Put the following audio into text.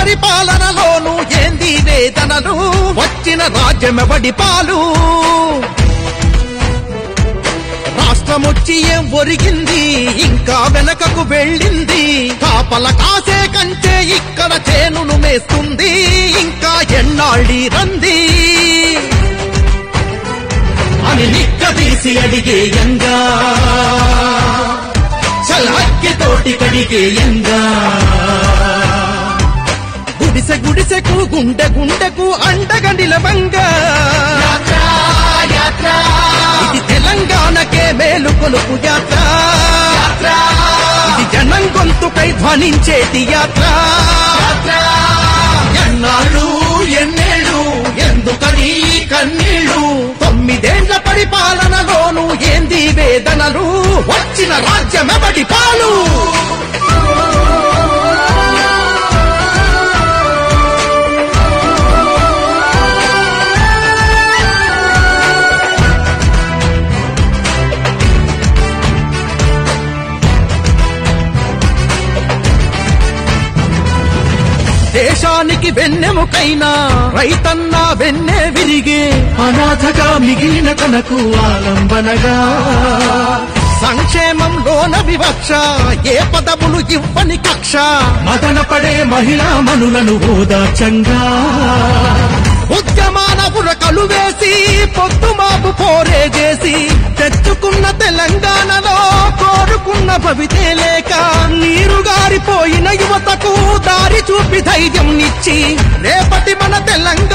పరిపాలనలోను ఏంది వేదనలు వచ్చిన రాజ్యమెవడి పాలు రాష్ట్రమొచ్చి ఏం ఒరిగింది ఇంకా వెనకకు వెళ్ళింది కాపల కాసే కంటే ఇక్కడ చేనును మేస్తుంది ఇంకా ఎన్నాళ్ళి రంది అని నిక్కదీసి అడిగేయంగా చల్హక్కి తోటి కడిగేయంగా గుడిసె గుడిసెకు గుండె గుండెకు అండగా నిలవంగా ఇది తెలంగాణకే మేలు కొలుపు యాత్ర ఇది జనం గొంతుకై ధ్వనించేటి యాత్ర ఎన్నాళ్ళు ఎన్నేళ్ళు ఎందుకని ఈ కన్నీళ్ళు తొమ్మిదేండ్ల పరిపాలనలోను ఏంది వేదనలు వచ్చిన రాజ్యమెవడి పాలు దేశానికి వెన్నెముకైనా రైతన్నా వెన్నె విరిగే అనాథగా మిగిలిన తనకు ఆలంబనగా సంక్షేమంలోన వివక్ష ఏ పదవులు ఇవ్వని కక్ష మదన పడే మహిళా మనులను ఓదార్చంగా ఉద్యమాన ఉరకలు వేసి పొద్దుమాపు పోరే చేసి తెచ్చుకున్న తెలంగాణలో కోరుకున్న భవితే లేక నీరు గారిపోయిన యువతకు దారి చూపి ధైర్యం నిచ్చి రేపటి మన తెలంగాణ